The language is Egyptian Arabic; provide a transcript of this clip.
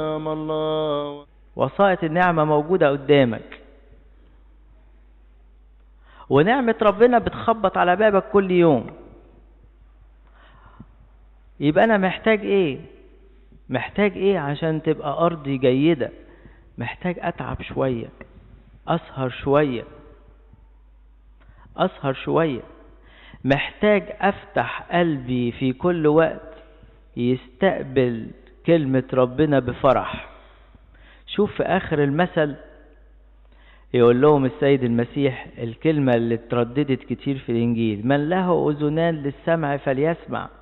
نعم الله وصاية النعمة موجودة قدامك ونعمة ربنا بتخبط على بابك كل يوم يبقى أنا محتاج إيه محتاج إيه عشان تبقى أرضي جيدة محتاج أتعب شوية أسهر شوية أسهر شوية محتاج أفتح قلبي في كل وقت يستقبل كلمة ربنا بفرح شوف في آخر المثل يقول لهم السيد المسيح الكلمة اللي اترددت كتير في الإنجيل من له أذنان للسمع فليسمع